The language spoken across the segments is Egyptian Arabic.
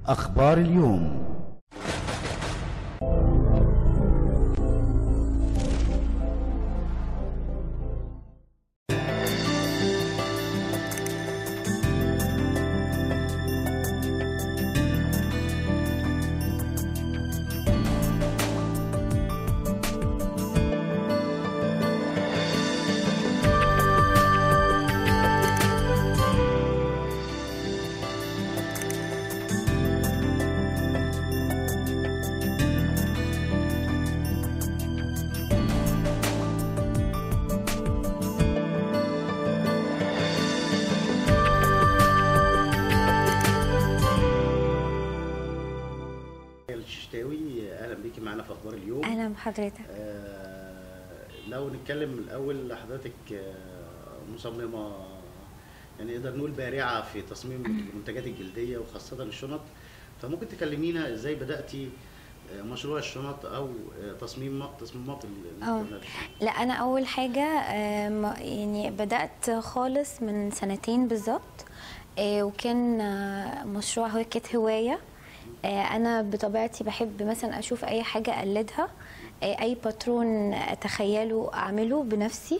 أخبار اليوم الششتاوي اهلا بيكي معانا في اخبار اليوم اهلا بحضرتك آه لو نتكلم الاول حضرتك آه مصممه يعني نقدر نقول بارعه في تصميم المنتجات الجلديه وخاصه الشنط فممكن تكلمينا ازاي بداتي آه، مشروع الشنط او آه، تصميم تصميمات ال- اه الإنترنت؟ لا انا اول حاجه آم، يعني بدات خالص من سنتين بالظبط آه، وكان آه، مشروع هو كانت هوايه آه، انا بطبيعتي بحب مثلا اشوف اي حاجه اقلدها آه، اي باترون اتخيله اعمله بنفسي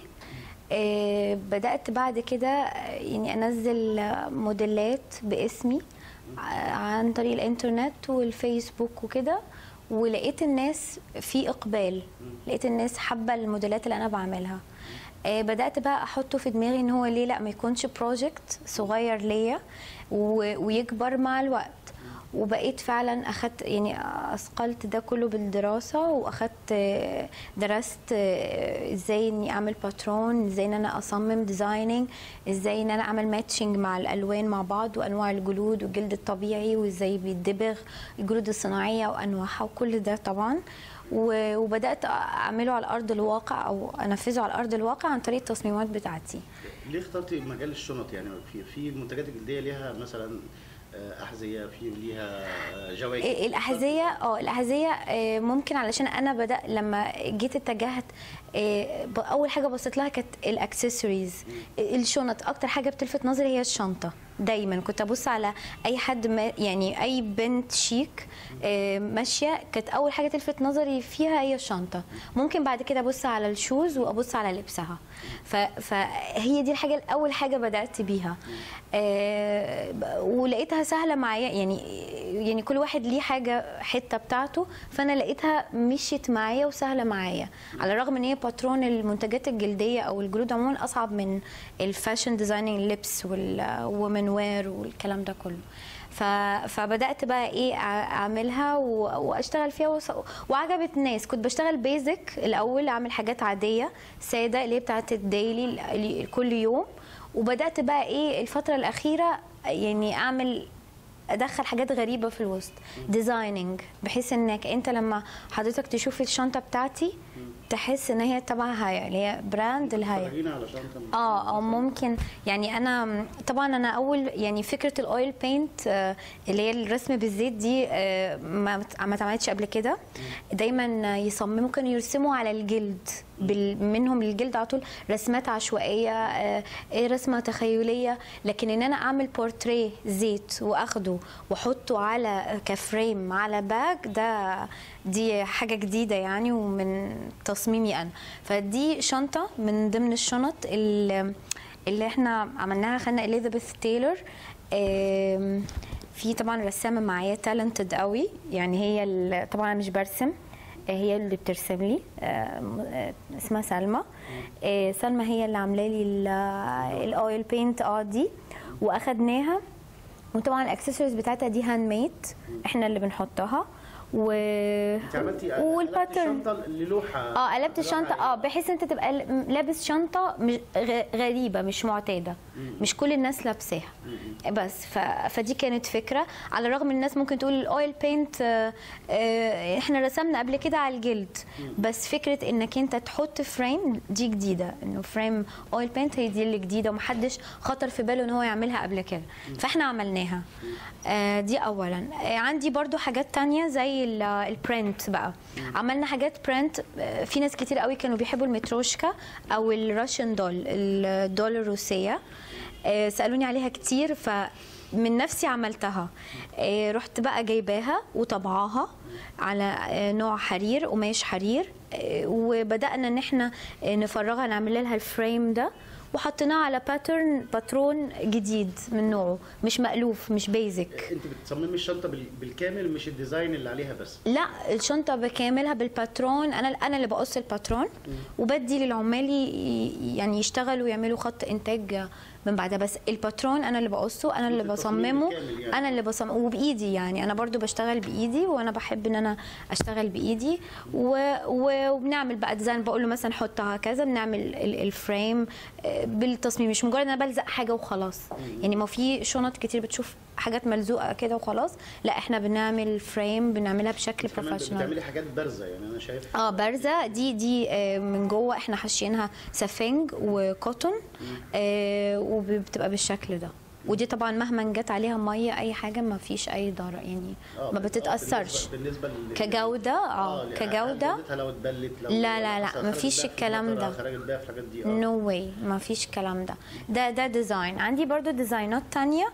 آه، بدات بعد كده آه، يعني انزل آه، موديلات باسمي ع- عن طريق الانترنت والفيسبوك وكده ولقيت الناس في اقبال لقيت الناس حابه الموديلات اللي انا بعملها آه، بدات بقى احطه في دماغي ان هو ليه لا ما يكونش بروجكت صغير ليا و- ويكبر مع الوقت وبقيت فعلا اخدت يعني اثقلت ده كله بالدراسه واخدت آه، درست آه، ازاي اني اعمل باترون ازاي ان انا اصمم ديزايننج ازاي ان انا اعمل ماتشنج مع الالوان مع بعض وانواع الجلود والجلد الطبيعي وازاي بيتدبغ الجلود الصناعيه وانواعها وكل ده طبعا و- وبدات اعمله على ارض الواقع او انفذه على ارض الواقع عن طريق التصميمات بتاعتي ليه اخترتي مجال الشنط يعني في في المنتجات الجلديه ليها مثلا آه، احذيه في ليها آه، جواكت إيه الاحذيه اه الاحذيه آه، ممكن علشان انا بدا لما جيت اتجهت آه، ب- اول حاجه بصيت لها كانت الاكسسوارز الشنط اكتر حاجه بتلفت نظري هي الشنطه دايما كنت ابص على اي حد ما يعني اي بنت شيك آه، ماشيه كانت اول حاجه تلفت نظري فيها هي الشنطه ممكن بعد كده ابص على الشوز وابص على لبسها ف- فهي دي الحاجه اول حاجه بدات بيها آه، ب- ولقيتها سهله معايا يعني يعني كل واحد ليه حاجه حته بتاعته فانا لقيتها مشيت معايا وسهله معايا على الرغم ان هي باترون المنتجات الجلديه او الجلود عموما اصعب من الفاشن ديزايننج اللبس والومن وير والكلام ده كله ف... فبدات بقى ايه أع- اعملها و... واشتغل فيها وص... وعجبت الناس كنت بشتغل بيزك الاول اعمل حاجات عاديه ساده اللي هي بتاعت الديلي ال- كل يوم وبدات بقى ايه الفتره الاخيره يعني اعمل ادخل حاجات غريبه في الوسط ديزايننج بحيث انك انت لما حضرتك تشوف الشنطه بتاعتي تحس ان هي تبع هايا اللي هي براند الهايا فرجينا على شنطه اه او ممكن يعني انا طبعا انا اول يعني فكره الاويل بينت آه، اللي هي الرسم بالزيت دي آه، ما ما اتعملتش قبل كده دايما يصمموا كانوا يرسموا على الجلد بال- منهم للجلد على طول رسمات عشوائيه آه، إيه رسمه تخيليه لكن ان انا اعمل بورتريه زيت واخده واحطه على كفريم على باج ده دي حاجه جديده يعني ومن تصميمي انا فدي شنطه من ضمن الشنط اللي, اللي احنا عملناها خدنا اليزابيث تايلور آم، في طبعا رسامه معايا تالنتد قوي يعني هي ال- طبعا انا مش برسم هي اللي بترسم لي آم، آه، اسمها سلمى آه، سلمى هي اللي عامله لي ال- الاويل بينت اه دي واخدناها وطبعا الاكسسوارز بتاعتها دي هاند ميد احنا اللي بنحطها و انت عملتي قلبتي والباترن الشنطه للوحه اه قلبت لوحة الشنطه اه يعني. بحيث انت تبقى ل- لابس شنطه مش غ- غريبه مش معتاده مش كل الناس لابساها بس ف... فدي كانت فكره على الرغم ان الناس ممكن تقول الاويل بينت آه آه احنا رسمنا قبل كده على الجلد بس فكره انك انت تحط فريم دي جديده انه فريم اويل بينت هي دي اللي جديده ومحدش خطر في باله ان هو يعملها قبل كده فاحنا عملناها آه دي اولا آه عندي برضو حاجات تانية زي ال- البرنت بقى عملنا حاجات برنت آه، في ناس كتير قوي كانوا بيحبوا المتروشكا او الراشن دول الدول الروسيه آه، سالوني عليها كتير ف من نفسي عملتها آه، رحت بقى جايباها وطبعاها على آه، نوع حرير قماش حرير آه، وبدانا ان احنا آه، نفرغها نعمل لها الفريم ده وحطيناه على باترن باترون جديد من نوعه مش مألوف مش بيزك انت بتصممي الشنطه بال- بالكامل مش الديزاين اللي عليها بس لا الشنطه بكاملها بالباترون انا انا اللي بقص الباترون وبدي للعمال ي- يعني يشتغلوا ويعملوا خط انتاج من بعدها بس الباترون انا اللي بقصه انا اللي انت التصميم بصممه بالكامل يعني. انا اللي بصمم وبايدي يعني انا برضو بشتغل بايدي وانا بحب ان انا اشتغل بايدي و... و... وبنعمل بقى ديزاين بقول له مثلا حطها كذا بنعمل ال- الفريم آه، بالتصميم مش مجرد انا بلزق حاجه وخلاص يعني ما في شنط كتير بتشوف حاجات ملزوقه كده وخلاص لا احنا بنعمل فريم بنعملها بشكل كمان بروفيشنال بتعملي حاجات بارزه يعني انا شايف اه بارزه دي دي آه، من جوه احنا حاشينها سفنج وكوتون آه، وبتبقى بالشكل ده ودي طبعا مهما جت عليها ميه اي حاجه ما فيش اي ضرر يعني آه، ما آه، بتتاثرش بالنسبه, بالنسبة لل... كجوده اه يعني كجوده جودتها لو اتبلت لو لا، لا، لا، مثلاً مفيش خرجت بيها في الكلام المطر، ده. خرجت بيها في الحاجات دي اه نو واي ما فيش الكلام ده ده ده ديزاين عندي برضو ديزاينات تانية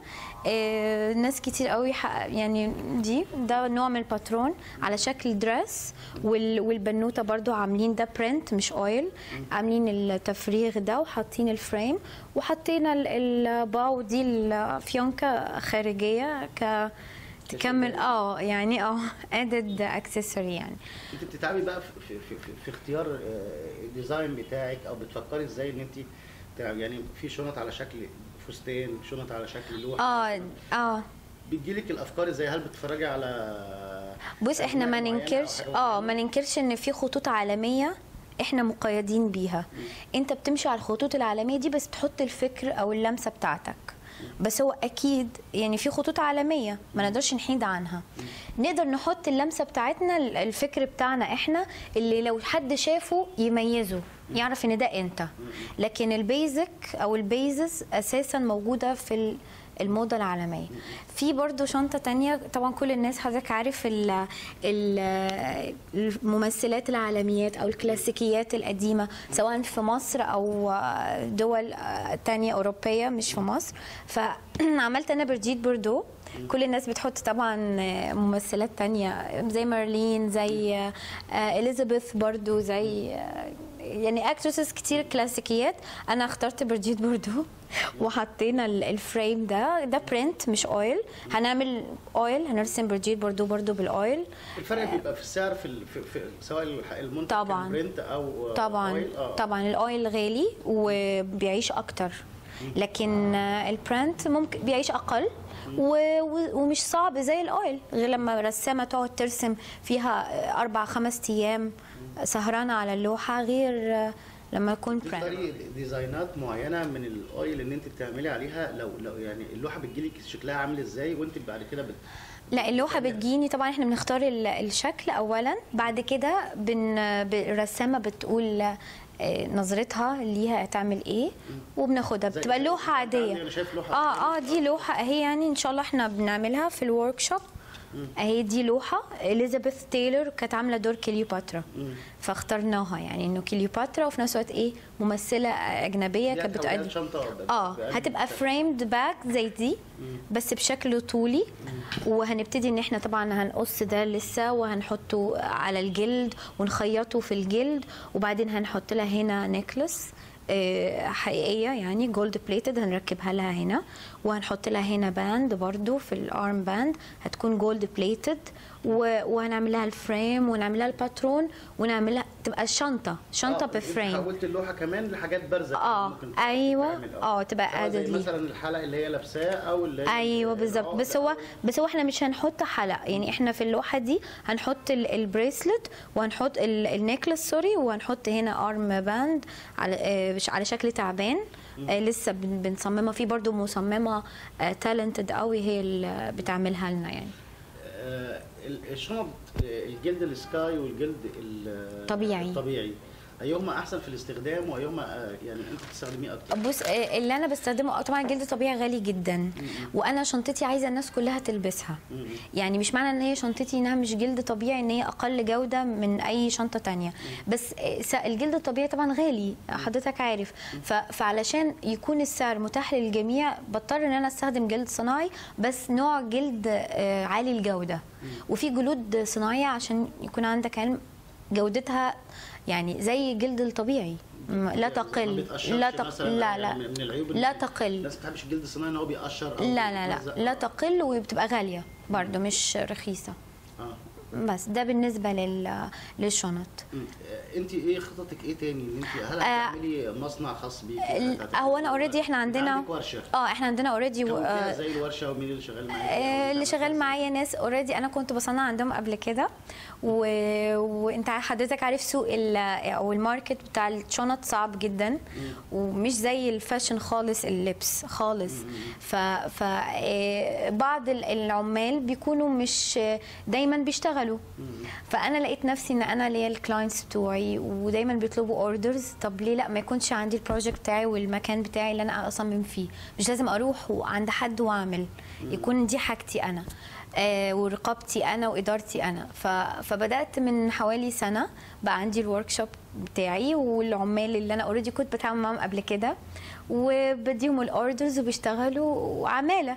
آه ناس كتير قوي حق- يعني دي ده نوع من الباترون على شكل دريس وال والبنوته برضو عاملين ده برنت مش اويل عاملين التفريغ ده وحاطين الفريم وحطينا ال- الباو دي الفيونكه خارجيه ك تكمل اه يعني اه ادد اكسسوري يعني انت بتتعبي بقى في, في, في, في, في اختيار آه، الديزاين بتاعك او بتفكري ازاي ان انت تع- يعني في شنط على شكل فستان شنط على شكل لوحه اه اه بتجيلك الافكار ازاي هل بتتفرجي على بص احنا ما أجزاء معينة أو ننكرش حاجة اه معينة؟ ما ننكرش ان في خطوط عالميه احنا مقيدين بيها انت بتمشي على الخطوط العالميه دي بس بتحط الفكر او اللمسه بتاعتك بس هو اكيد يعني في خطوط عالميه ما نقدرش نحيد عنها نقدر نحط اللمسه بتاعتنا الفكر بتاعنا احنا اللي لو حد شافه يميزه يعرف ان ده انت لكن البيزك او البيزس اساسا موجوده في ال- الموضة العالمية في برضو شنطة تانية طبعا كل الناس حضرتك عارف ال ال الممثلات العالميات أو الكلاسيكيات القديمة سواء في مصر أو دول تانية أوروبية مش في مصر فعملت أنا برجيت بوردو كل الناس بتحط طبعا ممثلات تانية زي مارلين زي اليزابيث برضو زي يعني اكترسز كتير كلاسيكيات انا اخترت برجيت بوردو وحطينا ال- الفريم ده ده برنت مش اويل هنعمل اويل هنرسم برجيت بوردو برضو بالاويل الفرق بيبقى في السعر في, ال- في, في سواء الح- المنتج طبعاً. كان برنت او طبعا أويل. آه. طبعا الاويل غالي وبيعيش اكتر لكن آه، البرنت ممكن بيعيش اقل و- و- ومش صعب زي الاويل غير لما رسامه تقعد ترسم فيها آه، اربع خمس ايام سهرانه على اللوحه غير آه، لما يكون برنت تختاري ديزاينات معينه من الاويل ان انت بتعملي عليها لو لو يعني اللوحه بتجيلك شكلها عامل ازاي وانت بعد كده بت... لا اللوحه بتجيني طبعا احنا بنختار ال- الشكل اولا بعد كده بن ب- الرسامه بتقول آه، نظرتها ليها تعمل ايه وبناخدها زي- بتبقى زي- لوحه عندي عاديه أنا شايف لوحة اه اه دي لوحه اهي يعني ان شاء الله احنا بنعملها في الورك شوب اهي دي لوحه اليزابيث تايلور كانت عامله دور كليوباترا فاخترناها يعني انه كليوباترا وفي نفس الوقت ايه ممثله اجنبيه دي كانت هتحوليها بتأدي لشنطة ب- اه بأقل هتبقى شكل. فريمد باك زي دي بس بشكل طولي وهنبتدي ان احنا طبعا هنقص ده لسه وهنحطه على الجلد ونخيطه في الجلد وبعدين هنحط لها هنا نيكلس حقيقيه يعني جولد بليتد هنركبها لها هنا وهنحط لها هنا باند برضو في الارم باند هتكون جولد بليتد وهنعمل لها الفريم ونعمل لها الباترون ونعملها تبقى شنطه شنطه آه، أنت بفريم حولت اللوحه كمان لحاجات بارزه آه، ممكن أيوة. تتعمل، آه، تبقى سواء زي added ليه. مثلا الحلقه اللي هي لابساه او اللي هي ايوه بالظبط العقد بس هو أو- بس هو احنا مش هنحط حلق يعني احنا في اللوحه دي هنحط ال- البريسلت وهنحط ال- النيكلس سوري وهنحط هنا ارم باند على آه، مش- على شكل تعبان آه، لسه بن- بنصممها في برضو مصممه تالنتد قوي هي اللي بتعملها لنا يعني آه، ال- الشنط آه، الجلد السكاي والجلد ال- طبيعي. الطبيعي ايهما احسن في الاستخدام وايهما آه، يعني انت بتستخدميه اكتر بص آه، اللي انا بستخدمه طبعا الجلد الطبيعي غالي جدا وانا شنطتي عايزه الناس كلها تلبسها يعني مش معنى ان هي شنطتي انها مش جلد طبيعي ان هي اقل جوده من اي شنطه تانية بس آه، س- الجلد الطبيعي طبعا غالي حضرتك عارف ف- فعلشان يكون السعر متاح للجميع بضطر ان انا استخدم جلد صناعي بس نوع جلد آه، عالي الجوده وفي جلود صناعيه عشان يكون عندك علم جودتها يعني زي الجلد الطبيعي م- لا ما تقل بيتقشرش لا تق... مثلاً لا يعني لا من العيوب لا إن تقل الناس ما بتحبش الجلد الصناعي ان هو بيقشر او لا لا لا بيلزق. لا تقل وبتبقى غاليه برضه مش رخيصه اه بس ده بالنسبه لل... للشنط مم. آه، انت ايه خططك ايه تاني ان انت هل آه، هتعملي مصنع خاص بيكي ال- هت- هو انا اوريدي احنا أنت عندنا عندك ورشه اه احنا عندنا اوريدي كونتيها زي الورشه ومين اللي شغال معاكي آه، أو اللي أنت شغال عملتها معايا ناس اوريدي انا كنت بصنع عندهم قبل كده و... وانت حضرتك عارف سوق ال... او الماركت بتاع الشنط صعب جدا ومش زي الفاشن خالص اللبس خالص ف... ف... آه، بعض ال- العمال بيكونوا مش دايما بيشتغلوا فانا لقيت نفسي ان انا ليا الكلاينتس بتوعي ودايما بيطلبوا اوردرز طب ليه لا ما يكونش عندي البروجكت بتاعي والمكان بتاعي اللي انا اصمم فيه مش لازم اروح عند حد واعمل يكون دي حاجتي انا آه ورقابتي انا وادارتي انا ف... فبدات من حوالي سنه بقى عندي الورك شوب بتاعي والعمال اللي انا اوريدي كنت بتعامل معاهم قبل كده وبديهم الاوردرز وبيشتغلوا عماله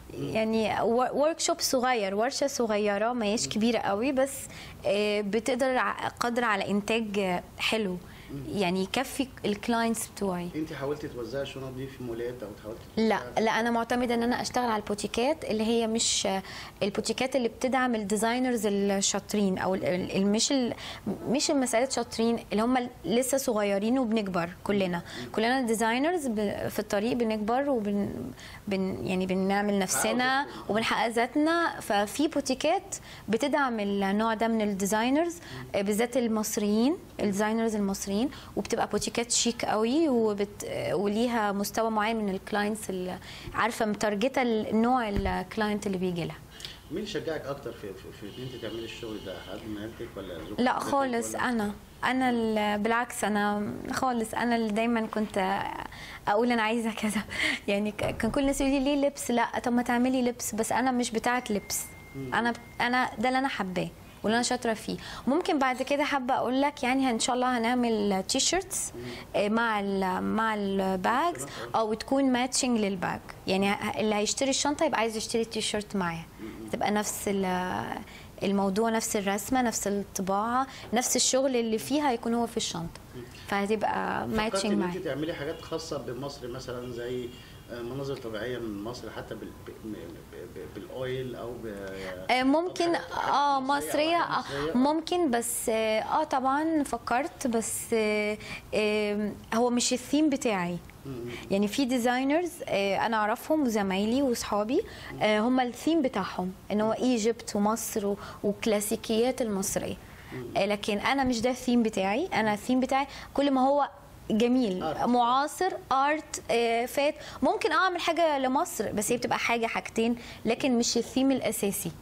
يعني ورك شوب صغير ورشه صغيره ما هيش كبيره قوي بس آه، بتقدر ع- قادره على انتاج آه، حلو يعني يكفي الكلاينتس بتوعي انت حاولتي توزعي الشنط دي في مولات او حاولتي لا لا انا معتمده ان انا اشتغل على البوتيكات اللي هي مش البوتيكات اللي بتدعم الديزاينرز الشاطرين او ال- ال- ال- مش ال- مش المسائل شاطرين اللي هم لسه صغيرين وبنكبر كلنا كلنا ديزاينرز ب- في الطريق بنكبر وبن بن يعني بنعمل نفسنا وبنحقق ذاتنا ففي بوتيكات بتدعم النوع ده من الديزاينرز آه، بالذات المصريين الديزاينرز المصريين وبتبقى بوتيكات شيك قوي وبت... وليها مستوى معين من الكلاينتس اللي عارفه متارجته النوع الكلاينت اللي بيجي لها مين اللي شجعك اكتر في في, في ان انت تعملي الشغل ده حد من عيلتك ولا زوجتك لا ولا بيتك خالص ولا- انا انا ال- بالعكس انا خالص انا اللي دايما كنت اقول انا عايزه كذا يعني ك- كان كل الناس يقولوا لي ليه لبس لا طب ما تعملي لبس بس انا مش بتاعه لبس انا انا ده اللي انا حباه واللي انا شاطره فيه ممكن بعد كده حابه اقول لك يعني ان شاء الله هنعمل تي شيرتس مع ال مع الباجز او تكون ماتشنج للباج يعني ه- اللي هيشتري الشنطه يبقى عايز يشتري التي شيرت معاها تبقى نفس ال- الموضوع نفس الرسمه نفس الطباعه نفس الشغل اللي فيها هيكون هو في الشنطه فهتبقى فكرتي ماتشنج ان معاها انت تعملي حاجات خاصه بمصر مثلا زي آه، مناظر طبيعيه من مصر حتى بال ب- ب- ب- بالاويل او ب آه، ممكن حاجات- اه حاجات مصرية مصريه أو آه، حاجات مصرية. ممكن بس اه آه، طبعا فكرت بس آه، آه، هو مش الثيم بتاعي يعني في ديزاينرز انا اعرفهم وزمايلي واصحابي آه، هم الثيم بتاعهم ان هو ايجيبت ومصر و- وكلاسيكيات المصريه آه، لكن انا مش ده الثيم بتاعي انا الثيم بتاعي كل ما هو جميل Art. معاصر ارت آه، فات ممكن اعمل حاجه لمصر بس هي بتبقى حاجه حاجتين لكن مش الثيم الاساسي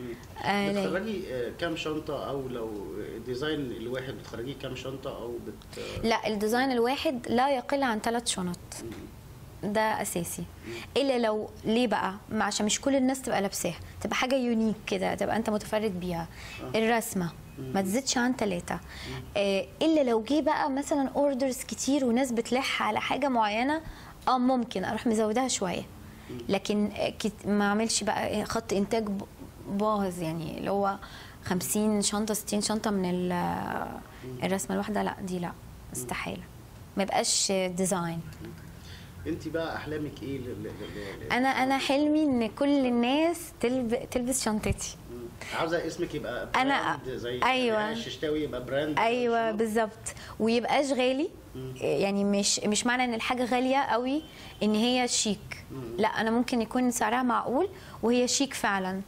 آه، لا. بتخرجي آه، كام شنطه او لو الديزاين الواحد بتخرجيه كام شنطه او بت لا الديزاين الواحد لا يقل عن ثلاث شنط ده اساسي الا لو ليه بقى ما عشان مش كل الناس تبقى لابساها تبقى حاجه يونيك كده تبقى انت متفرد بيها الرسمه ما تزيدش عن ثلاثة آه الا لو جه بقى مثلا اوردرز كتير وناس بتلح على حاجه معينه اه ممكن اروح مزودها شويه لكن آه، كت- ما اعملش بقى خط انتاج ب- باهظ يعني اللي هو 50 شنطه 60 شنطه من ال- الرسمه الواحده لا دي لا استحاله ما يبقاش ديزاين انت بقى احلامك ايه ل- ل- ل- ل- انا انا حلمي ان كل الناس تلب... تلبس شنطتي مم. عاوزه اسمك يبقى أنا- براند زي أيوة. يعني الششتاوي يبقى براند ايوه شنط. بالظبط ويبقاش غالي يعني مش مش معنى ان الحاجه غاليه قوي ان هي شيك لا انا ممكن يكون سعرها معقول وهي شيك فعلا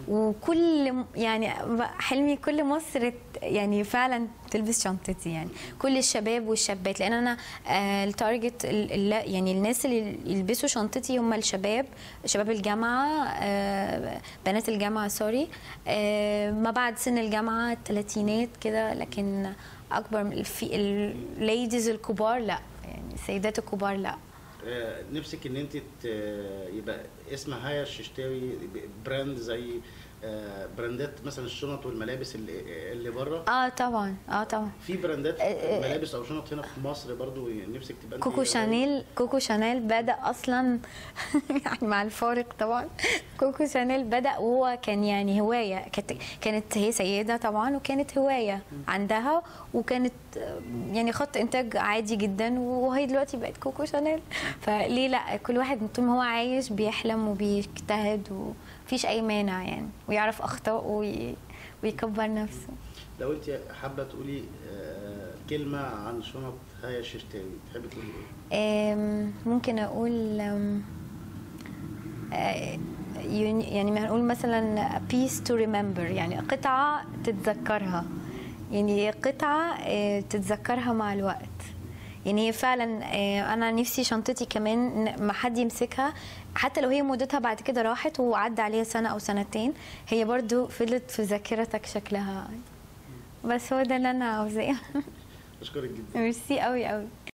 وكل م- يعني حلمي كل مصر ت- يعني فعلا تلبس شنطتي يعني كل الشباب والشابات لان انا آه التارجت ال- ال- يعني الناس اللي يلبسوا شنطتي هم الشباب شباب الجامعه آه بنات الجامعه سوري آه ما بعد سن الجامعه الثلاثينات كده لكن اكبر من الفي الليديز الكبار لا يعني السيدات الكبار لا آه، نفسك ان انت ت- يبقى اسم هايا الششتاوي براند زي آه، براندات مثلا الشنط والملابس اللي, اللي بره اه طبعا اه طبعا في براندات آه، آه. ملابس او شنط هنا في مصر برضو نفسك تبقى انت كوكو شانيل كوكو شانيل بدا اصلا يعني مع الفارق طبعا كوكو شانيل بدا وهو كان يعني هوايه كانت كانت هي سيده طبعا وكانت هوايه عندها وكانت آه، يعني خط انتاج عادي جدا وهي دلوقتي بقت كوكو شانيل فليه لا كل واحد طول ما هو عايش بيحلم وبيجتهد ومفيش اي مانع يعني ويعرف اخطائه وي- ويكبر نفسه لو انت حابه تقولي آه، كلمه عن شنط هايا الششتاوي تحبي تقولي ايه؟ آم، ممكن اقول آم، آه، يون- يعني ما هنقول مثلا piece to remember يعني قطعة تتذكرها يعني قطعة آه، تتذكرها مع الوقت يعني هي فعلا آه، انا نفسي شنطتي كمان ن- ما حد يمسكها حتى لو هي مدتها بعد كده راحت وعدى عليها سنة او سنتين هي برضو فضلت في ذاكرتك شكلها بس هو ده اللي انا عاوزاه اشكرك جدا ميرسي قوي قوي